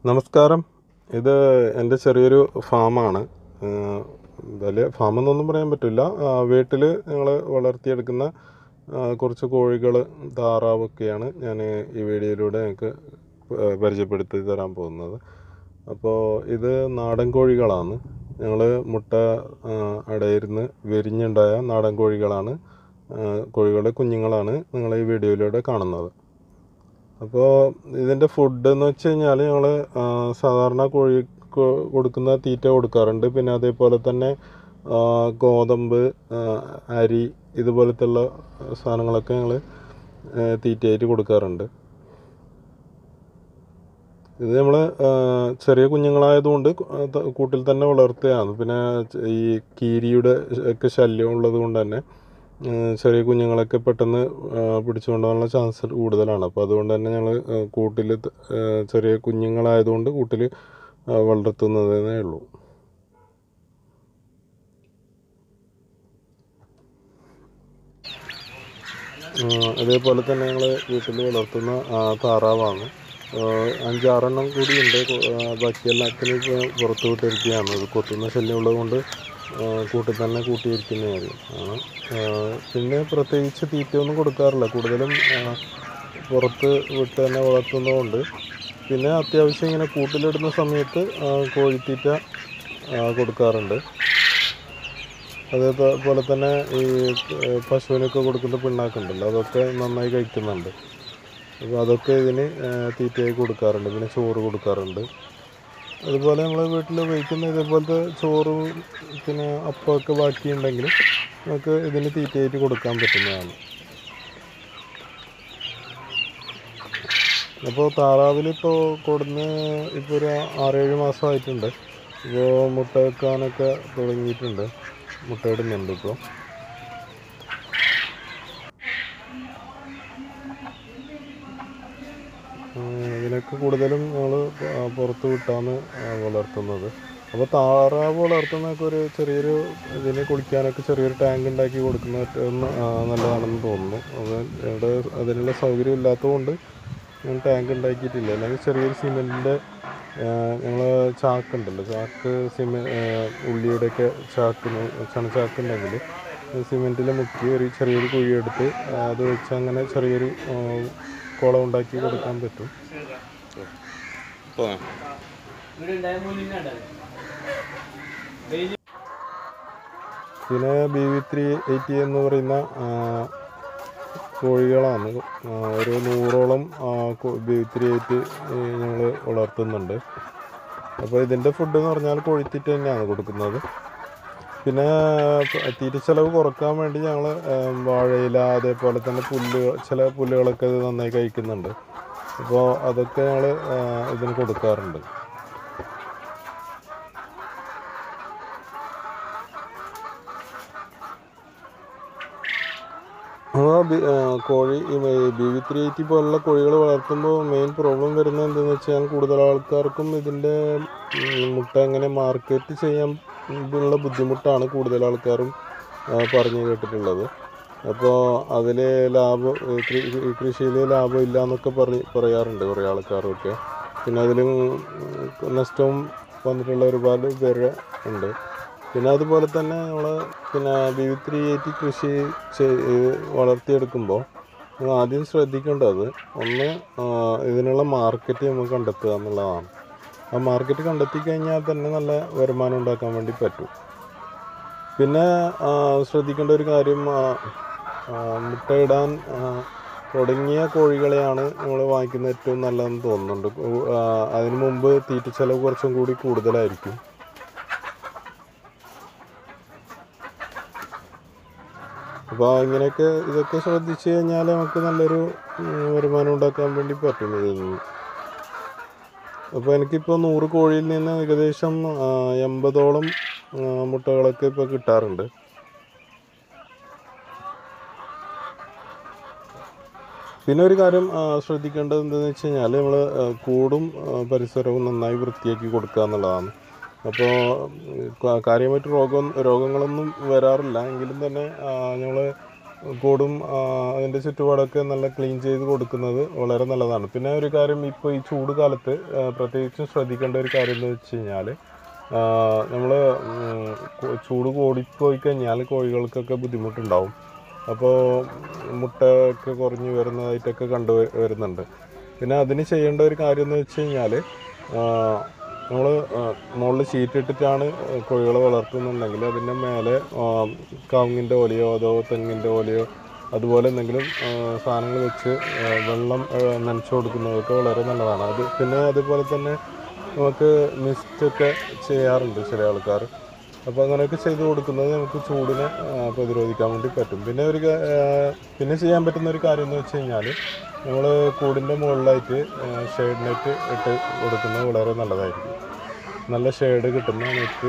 നമസ്കാരം ഇത് എൻ്റെ ചെറിയൊരു ഫാമാണ് ഏഹ് വലിയ ഫാമെന്നൊന്നും പറയാൻ പറ്റില്ല വീട്ടിൽ ഞങ്ങൾ വളർത്തിയെടുക്കുന്ന ആ, കുറച്ച് കോഴികൾ താറാവൊക്കെയാണ് ഞാൻ ഈ വീഡിയോയിലൂടെ നിങ്ങൾക്ക് പ- പരിചയപ്പെടുത്തി തരാൻ പോകുന്നത് അപ്പോൾ ഇത് നാടൻ കോഴികളാണ് ഞങ്ങൾ മുട്ട ആ, അടയിരുന്ന് വിരിഞ്ഞുണ്ടായ നാടൻ കോഴികളാണ് ആ, കോഴികളുടെ കുഞ്ഞുങ്ങളാണ് നിങ്ങൾ ഈ വീഡിയോയിലൂടെ കാണുന്നത് അപ്പോൾ ഇതിൻ്റെ ഫുഡ് എന്ന് വെച്ച് കഴിഞ്ഞാൽ ഞങ്ങൾ സാധാരണ കോഴിക്ക് കൊടുക്കുന്ന തീറ്റ കൊടുക്കാറുണ്ട് പിന്നെ അതേപോലെ തന്നെ ആ, ഗോതമ്പ് ആ, അരി ഇതുപോലത്തുള്ള സാധനങ്ങളൊക്കെ ഞങ്ങൾ തീറ്റയായിട്ട് കൊടുക്കാറുണ്ട് ഇത് നമ്മൾ ചെറിയ കുഞ്ഞുങ്ങളായതുകൊണ്ട് കു- ആ, ത- കൂട്ടിൽ തന്നെ വളർത്തുകയാണ് പിന്നെ ച- ഈ കീരിയുടെ ഒക്കെ ശല്യം ഉള്ളത് കൊണ്ട് തന്നെ ഏഹ് ചെറിയ കുഞ്ഞുങ്ങളൊക്കെ പെട്ടെന്ന് ആഹ് പിടിച്ചു കൊണ്ടുപോകാനുള്ള ചാൻസ് കൂടുതലാണ് അപ്പോൾ അതുകൊണ്ട് തന്നെ ഞങ്ങൾ കൂട്ടിൽ ചെറിയ കുഞ്ഞുങ്ങളായതുകൊണ്ട് കൂട്ടിൽ വളർത്തുന്നതേ ഉള്ളൂ ആഹ് അതേപോലെ തന്നെ ഞങ്ങൾ വീട്ടിൽ വളർത്തുന്ന ആഹ് താറാവാണ് ആഹ് അഞ്ചാറെണ്ണം കൂടി ഉണ്ട് ബാക്കി എല്ലാത്തിനും ഇപ്പോൾ പുറത്ത് വിട്ടിരിക്കുകയാണ് ഇത് കൊത്തുന്ന ശല്യം ഉള്ളതുകൊണ്ട് ആഹ് കൂട്ടിൽ തന്നെ കൂട്ടിയിരിക്കുന്നതായിരിക്കും ആണ് ആഹ് പിന്നെ പ്രത്യേകിച്ച് തീറ്റയൊന്നും കൊടുക്കാറില്ല കൂടുതലും ആഹ് പുറത്ത് വിട്ട് തന്നെ വളർത്തുന്നതുകൊണ്ട് പിന്നെ അത്യാവശ്യം ഇങ്ങനെ കൂട്ടിലിടുന്ന സമയത്ത് ആഹ് കോഴിത്തീറ്റ ആഹ് കൊടുക്കാറുണ്ട് അതേപോലെ തന്നെ ഈ ഏഹ് പശുവിനൊക്കെ കൊടുക്കുന്ന പിണ്ണാക്കുണ്ടല്ലോ അതൊക്കെ നന്നായി കഴിക്കുന്നുണ്ട് അപ്പോൾ അതൊക്കെ ഇതിന് ഏഹ് തീറ്റയായി കൊടുക്കാറുണ്ട് പിന്നെ ചോറ് കൊടുക്കാറുണ്ട് അതുപോലെ നമ്മൾ വീട്ടിൽ ഉപയോഗിക്കുന്ന ഇതേപോലത്തെ ചോറ് പിന്നെ അപ്പമൊക്കെ ബാക്കിയുണ്ടെങ്കിൽ നമുക്ക് ഇതിന് തീറ്റയായിട്ട് കൊടുക്കാൻ പറ്റുന്നതാണ് അപ്പോൾ താറാവിലിപ്പോൾ കൊടുന്ന് ഇപ്പോൾ ഒരു ആറേഴ് മാസമായിട്ടുണ്ട് ഇപ്പോൾ മുട്ട വെക്കാനൊക്കെ തുടങ്ങിയിട്ടുണ്ട് മുട്ടയിടുന്നുണ്ട് ഇപ്പോൾ ഇതിനൊക്കെ കൂടുതലും ഞങ്ങൾ പുറത്ത് വിട്ടാണ് ആ, വളർത്തുന്നത് അപ്പോൾ താറാവ് വളർത്തുന്നതൊക്കെ ഒരു ചെറിയൊരു ഇതിന് കുളിക്കാനൊക്കെ ചെറിയൊരു ടാങ്ക് ഉണ്ടാക്കി കൊടുക്കുന്നത് ഒന്ന് ആ, നല്ലതാണെന്ന് തോന്നുന്നു അത് ഇവിടെ അതിനുള്ള സൗകര്യം ഇല്ലാത്തതുകൊണ്ട് ഞാൻ ടാങ്ക് ഉണ്ടാക്കിയിട്ടില്ല അല്ലെങ്കിൽ ചെറിയൊരു സിമെൻറ്റിൻ്റെ ഞങ്ങൾ ചാക്കുണ്ടല്ലോ ചാക്ക് സിമെ ഉള്ളിയുടെയൊക്കെ ചാക്ക് ചണച്ചാക്ക് ഉണ്ടെങ്കിൽ സിമെൻറ്റിൽ മുക്കി ഒരു ചെറിയൊരു കുഴിയെടുത്ത് അത് വെച്ച് അങ്ങനെ ചെറിയൊരു ആ, കുളം ഉണ്ടാക്കി കൊടുക്കാൻ പറ്റും പിന്നെ ബി വി ത്രീ എയ്റ്റി എന്ന് പറയുന്ന ആ, കോഴികളാണ് ആ, ഒരു നൂറോളം ബി വി ത്രീ എയ്റ്റ് ഞങ്ങൾ വളർത്തുന്നുണ്ട് അപ്പോൾ ഇതിൻ്റെ ഫുഡ് എന്ന് പറഞ്ഞാൽ കോഴിത്തീറ്റ തന്നെയാണ് കൊടുക്കുന്നത് പിന്നെ തീറ്റ ചെലവ് കുറക്കാൻ വേണ്ടി ഞങ്ങൾ വാഴയില അതേപോലെ തന്നെ പുല്ല് ചില പുല്ലുകളൊക്കെ ഇത് നന്നായി കഴിക്കുന്നുണ്ട് അപ്പോൾ അതൊക്കെ ഞങ്ങൾ ഇതിന് കൊടുക്കാറുണ്ട് ആ ബി- ആ, കോഴി ഈ ബി വി ത്രീ എയ്റ്റി പോലുള്ള കോഴികൾ വളർത്തുമ്പോൾ മെയിൻ പ്രോബ്ലം വരുന്നത് എന്താണെന്ന് വെച്ചാൽ കൂടുതൽ ആൾക്കാർക്കും ഇതിൻ്റെ ഉം, മുട്ട എങ്ങനെ മാർക്കറ്റ് ചെയ്യാൻ ഉള്ള ബുദ്ധിമുട്ടാണ് കൂടുതൽ ആൾക്കാരും ആ, പറഞ്ഞു കേട്ടിട്ടുള്ളത് അപ്പോൾ അതിൽ ലാഭം കൃഷിയിൽ ലാഭം ഇല്ല എന്നൊക്കെ പറഞ്ഞ് പറയാറുണ്ട് കുറേ ആൾക്കാരൊക്കെ പിന്നെ അതിലും ഉം, നഷ്ടവും വന്നിട്ടുള്ള ഒരുപാട് പേര് ഉണ്ട് പിന്നെ അതുപോലെ തന്നെ നമ്മൾ പിന്നെ ബി വി ത്രീ എയ്റ്റി കൃഷി ചെയ്- വളർത്തിയെടുക്കുമ്പോൾ നമ്മൾ ആദ്യം ശ്രദ്ധിക്കേണ്ടത് ഒന്ന് ആ, ഇതിനുള്ള മാർക്കറ്റ് നമുക്ക് കണ്ടെത്തുക എന്നുള്ളതാണ് ആ മാർക്കറ്റ് കണ്ടെത്തി കഴിഞ്ഞാൽ തന്നെ നല്ല വരുമാനം ഉണ്ടാക്കാൻ വേണ്ടി പറ്റും പിന്നെ ആ, ശ്രദ്ധിക്കേണ്ട ഒരു കാര്യം ആ, ആ, മുട്ടയിടാൻ ആ, തുടങ്ങിയ കോഴികളെയാണ് നമ്മൾ വാങ്ങിക്കുന്നത് ഏറ്റവും നല്ലതെന്ന് തോന്നുന്നുണ്ട് കു- ആ, അതിനു മുമ്പ് തീറ്റ ചെലവ് കുറച്ചും കൂടി കൂടുതലായിരിക്കും അപ്പോൾ ഇങ്ങനെയൊക്കെ ഇതൊക്കെ ശ്രദ്ധിച്ചു കഴിഞ്ഞാൽ നമുക്ക് നല്ലൊരു ഉം, വരുമാനം ഉണ്ടാക്കാൻ വേണ്ടി പറ്റും ഇതിൽ നിന്ന് അപ്പോൾ എനിക്കിപ്പോൾ നൂറ് കോഴിയിൽ നിന്ന് ഏകദേശം ആ, എൺപതോളം ആ, മുട്ടകളൊക്കെ ഇപ്പോൾ കിട്ടാറുണ്ട് പിന്നെ ഒരു കാര്യം ആ, ശ്രദ്ധിക്കേണ്ടത് എന്താണെന്ന് വെച്ച് കഴിഞ്ഞാൽ നമ്മൾ കൂടും ആ, പരിസരവും നന്നായി വൃത്തിയാക്കി കൊടുക്കുക എന്നുള്ളതാണ് അപ്പോൾ കാര്യമായിട്ട് രോഗം രോഗങ്ങളൊന്നും വരാറില്ല എങ്കിലും തന്നെ ഞങ്ങൾ കൂടും ആ, അതിൻ്റെ ചുറ്റുപാടൊക്കെ നല്ല ക്ലീൻ ചെയ്ത് കൊടുക്കുന്നത് വളരെ നല്ലതാണ് പിന്നെ ഒരു കാര്യം ഇപ്പോൾ ഈ ചൂട് കാലത്ത് ആ, പ്രത്യേകിച്ചും ശ്രദ്ധിക്കേണ്ട ഒരു കാര്യം എന്ന് വെച്ച് കഴിഞ്ഞാൽ നമ്മൾ ചൂട് കൂടിപ്പോയി കഴിഞ്ഞാൽ കോഴികൾക്കൊക്കെ ബുദ്ധിമുട്ടുണ്ടാവും അപ്പോൾ മുട്ട ഒക്കെ കുറഞ്ഞു വരുന്നതായിട്ടൊക്കെ കണ്ടു വ- വരുന്നുണ്ട് പിന്നെ അതിന് ചെയ്യേണ്ട ഒരു കാര്യം എന്ന് വെച്ച് കഴിഞ്ഞാൽ നമ്മൾ മുകളിൽ ഷീറ്റ് ഇട്ടിട്ടാണ് കോഴികളെ വളർത്തുന്നുണ്ടെങ്കിൽ അതിൻ്റെ മേലെ കവുങ്ങിൻ്റെ ഓലയോ അതോ തെങ്ങിൻ്റെ ഓലയോ അതുപോലെ എന്തെങ്കിലും ആ, സാധനങ്ങൾ വെച്ച് ആ, വെള്ളം ആ, നനച്ചു കൊടുക്കുന്നതൊക്കെ വളരെ നല്ലതാണ് അത് പിന്നെ അതുപോലെ തന്നെ നമുക്ക് മിസ്റ്റൊക്കെ ചെയ്യാറുണ്ട് ചില ആൾക്കാർ അപ്പോൾ അങ്ങനെയൊക്കെ ചെയ്ത് കൊടുക്കുന്നത് നമുക്ക് ചൂടിനെ ആ, പ്രതിരോധിക്കാൻ വേണ്ടി പറ്റും പിന്നെ ഒരു കാ- ആ, പിന്നെ ചെയ്യാൻ പറ്റുന്ന ഒരു കാര്യം എന്ന് വെച്ച് കഴിഞ്ഞാൽ നമ്മൾ കൂടിൻ്റെ മുകളിലായിട്ട് ഷെയ്ഡ് നെറ്റ് ഇട്ട് കൊടുക്കുന്നത് വളരെ നല്ലതായിരിക്കും നല്ല ഷെയ്ഡ് കിട്ടുന്ന നെറ്റ്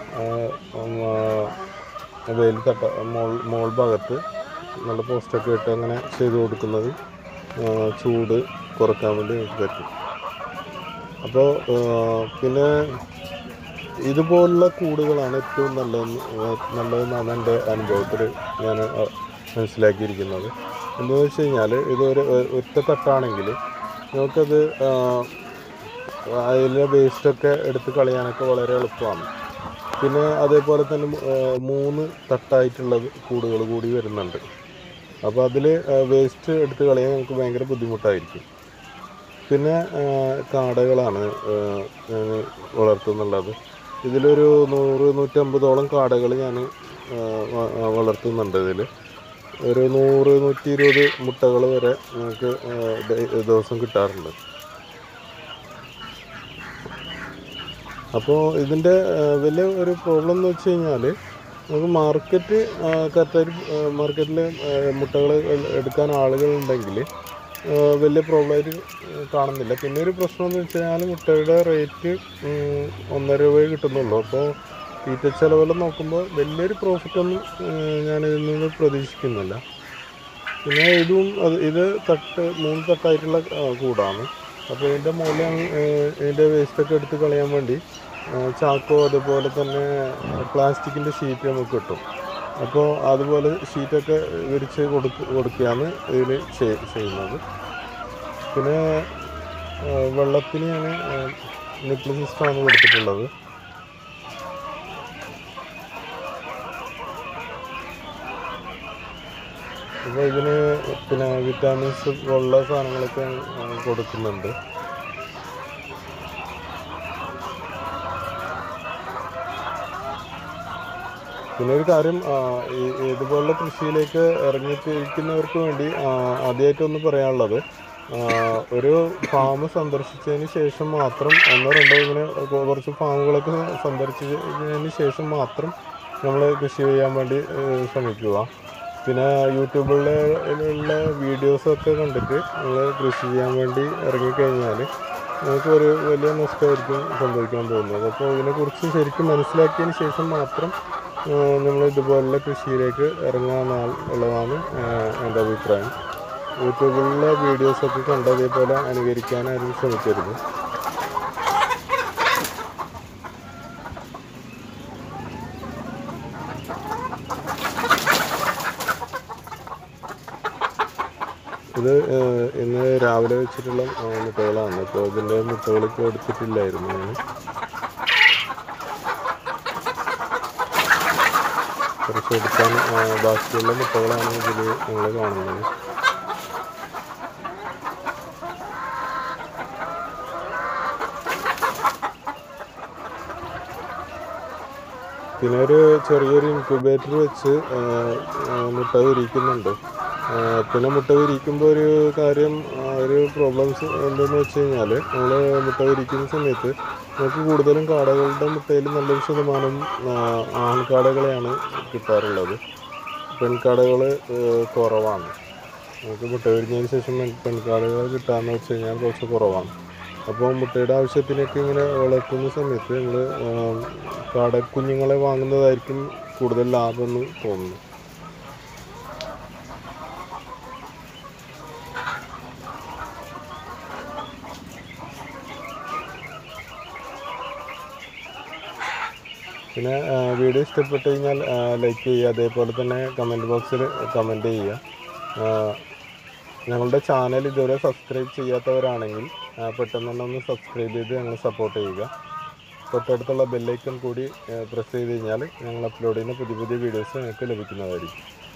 വെയിൽ തട്ട മോൾ മോൾ ഭാഗത്ത് നല്ല പോസ്റ്റൊക്കെ ഇട്ട് അങ്ങനെ ചെയ്ത് കൊടുക്കുന്നത് ആ, ചൂട് കുറക്കാൻ വേണ്ടി നമുക്ക് പറ്റും അപ്പോൾ പിന്നെ ഇതുപോലുള്ള കൂടുകളാണ് ഏറ്റവും നല്ലതെന്ന് നല്ലതെന്നാണ് എൻ്റെ അനുഭവത്തിൽ ഞാൻ അഹ്, മനസ്സിലാക്കിയിരിക്കുന്നത് എന്താണെന്ന് വെച്ച് കഴിഞ്ഞാൽ ഇതൊരു ഒ- ഒറ്റ തട്ടാണെങ്കിൽ നമുക്കത് അതിലെ വേസ്റ്റൊക്കെ എടുത്ത് കളയാനൊക്കെ വളരെ എളുപ്പമാണ് പിന്നെ അതേപോലെ തന്നെ മൂ- ആ, മൂന്ന് തട്ടായിട്ടുള്ള കൂടുകൾ കൂടി വരുന്നുണ്ട് അപ്പോൾ അതിൽ വേസ്റ്റ് എടുത്ത് കളയാൻ നമുക്ക് ഭയങ്കര ബുദ്ധിമുട്ടായിരിക്കും പിന്നെ ആ, കാടകളാണ് ആ, ഞാൻ വളർത്തുന്നുള്ളത് ഇതിലൊരു നൂറ് നൂറ്റമ്പതോളം കാടകൾ ഞാൻ വളർത്തുന്നുണ്ട് ഇതിൽ ഒരു നൂറ് നൂറ്റി ഇരുപത് മുട്ടകൾ വരെ നമുക്ക് ആ, ഡെ- ദിവസം കിട്ടാറുണ്ട് അപ്പോൾ ഇതിൻ്റെ ആ, വലിയ ഒരു പ്രോബ്ലം എന്ന് വെച്ച് കഴിഞ്ഞാൽ നമുക്ക് മാർക്കറ്റ് കറക്റ്റായിട്ട് മാർക്കറ്റിൽ മുട്ടകൾ എടുക്കാൻ ആളുകളുണ്ടെങ്കിൽ ആ, വലിയ പ്രോബ്ലമായിട്ട് കാണുന്നില്ല പിന്നെ ഒരു പ്രശ്നം എന്ന് വെച്ച് കഴിഞ്ഞാൽ മുട്ടയുടെ റേറ്റ് ഉം, ഒന്നര രൂപയെ കിട്ടുന്നുള്ളൂ അപ്പോൾ തീറ്റ ചെലവെല്ലാം നോക്കുമ്പോൾ വലിയൊരു പ്രോഫിറ്റൊന്നും ഞാൻ ഇതിൽ നിന്ന് പ്രതീക്ഷിക്കുന്നില്ല പിന്നെ ഇതും അത് ഇത് തട്ട് മൂന്ന് തട്ടായിട്ടുള്ള ആ, കൂടാണ് അപ്പോൾ ഇതിൻ്റെ മുകളിൽ ഇതിൻ്റെ വേസ്റ്റൊക്കെ എടുത്ത് കളയാൻ വേണ്ടി ആ, ചാക്കോ അതുപോലെ തന്നെ പ്ലാസ്റ്റിക്കിൻ്റെ ഷീറ്റ് നമുക്ക് കിട്ടും അപ്പോൾ അതുപോലെ ഷീറ്റൊക്കെ വിരിച്ച് കൊടുക്ക് കൊടുക്കുകയാണ് ഇതിൽ ചെയ്യുന്നത് പിന്നെ ആ, വെള്ളത്തിന് ഞാൻ നിപ്പിൾ സിസ്റ്റമാണ് കൊടുത്തിട്ടുള്ളത് അപ്പോൾ ഇതിന് പിന്നെ വിറ്റാമിൻസ് ഉള്ള സാധനങ്ങളൊക്കെ ആ, കൊടുക്കുന്നുണ്ട് പിന്നെ ഒരു കാര്യം ആ, ഈ- ഇതുപോലുള്ള കൃഷിയിലേക്ക് ഇറങ്ങിത്തിരിക്കുന്നവർക്ക് വേണ്ടി ആ, ആദ്യമായിട്ടൊന്ന് പറയാനുള്ളത് ആ, ഒരു ഫാം സന്ദർശിച്ചതിന് ശേഷം മാത്രം ഒന്നോ രണ്ടോ ഇങ്ങനെ കൊ- കുറച്ച് ഫാമുകളൊക്കെ സന്ദർശിച്ചതിന് ശേഷം മാത്രം നമ്മൾ കൃഷി ചെയ്യാൻ വേണ്ടി ഏ, ശ്രമിക്കുക പിന്നെ യൂട്യൂബിലുള്ള വീഡിയോസൊക്കെ കണ്ടിട്ട് നമ്മൾ കൃഷി ചെയ്യാൻ വേണ്ടി ഇറങ്ങിക്കഴിഞ്ഞാൽ നമുക്ക് ഒരു വലിയ നഷ്ടമായിരിക്കും സംഭവിക്കാൻ പോകുന്നത് അപ്പോൾ ഇതിനെക്കുറിച്ച് ശരിക്കും മനസ്സിലാക്കിയതിന് ശേഷം മാത്രം നമ്മൾ ഇതുപോലുള്ള കൃഷിയിലേക്ക് ഇറങ്ങാൻ ഉള്ളതാണ് ആ, എൻ്റെ അഭിപ്രായം യൂട്യൂബിലുള്ള വീഡിയോസൊക്കെ കണ്ട് അതേപോലെ അനുകരിക്കാനാരും ശ്രമിക്കരുത് ഇത് ഏഹ്, ഇന്ന് രാവിലെ വെച്ചിട്ടുള്ള ആ, മുട്ടകളാണ് ഇപ്പോൾ ഇതിൻ്റെ മുട്ടകളൊക്കെ എടുത്തിട്ടില്ലായിരുന്നു ഞാൻ കുറച്ച് എടുക്കാൻ ആ, ബാക്കിയുള്ള മുട്ടകളാണ് ഇതിൽ നിങ്ങൾ കാണുന്നത് പിന്നെ ഒരു ചെറിയൊരു ഇൻക്യുബേറ്റർ വെച്ച് ആ, ആ, മുട്ട വിരിക്കുന്നുണ്ട് ആ, പിന്നെ മുട്ട വിരിക്കുമ്പോൾ ഒരു കാര്യം ആ, ഒരു പ്രോബ്ലംസ് എന്തെന്ന് വെച്ച് കഴിഞ്ഞാൽ നമ്മൾ മുട്ട വിരിക്കുന്ന സമയത്ത് നമുക്ക് കൂടുതലും കാടകളുടെ മുട്ടയിൽ നല്ലൊരു ശതമാനം ആ, ആൺകാടകളെയാണ് കിട്ടാറുള്ളത് പെൺകാടകൾ കുറവാണ് നമുക്ക് മുട്ട വിരിഞ്ഞതിന് ശേഷം പെൺ- പെൺകാടകൾ കിട്ടാന്ന് വെച്ച് കഴിഞ്ഞാൽ കുറച്ച് കുറവാണ് അപ്പോൾ മുട്ടയുടെ ആവശ്യത്തിനൊക്കെ ഇങ്ങനെ വളർത്തുന്ന സമയത്ത് നമ്മൾ കാടക്കുഞ്ഞുങ്ങളെ വാങ്ങുന്നതായിരിക്കും കൂടുതൽ ലാഭമെന്ന് തോന്നുന്നു പിന്നെ ആ, വീഡിയോ ഇഷ്ടപ്പെട്ട് കഴിഞ്ഞാൽ ലൈക്ക് ചെയ്യുക അതേപോലെ തന്നെ കമൻറ്റ് ബോക്സിൽ കമൻറ്റ് ചെയ്യുക ആ, ഞങ്ങളുടെ ചാനൽ ഇതുവരെ സബ്സ്ക്രൈബ് ചെയ്യാത്തവരാണെങ്കിൽ ആ, പെട്ടെന്ന് തന്നെ ഒന്ന് സബ്സ്ക്രൈബ് ചെയ്ത് ഞങ്ങൾ സപ്പോർട്ട് ചെയ്യുക തൊട്ടടുത്തുള്ള ബെല്ലൈക്കൺ കൂടി പ്രസ് ചെയ്ത് കഴിഞ്ഞാൽ ഞങ്ങൾ അപ്ലോഡ് ചെയ്യുന്ന പുതിയ പുതിയ വീഡിയോസ് നിങ്ങൾക്ക് ലഭിക്കുന്നതായിരിക്കും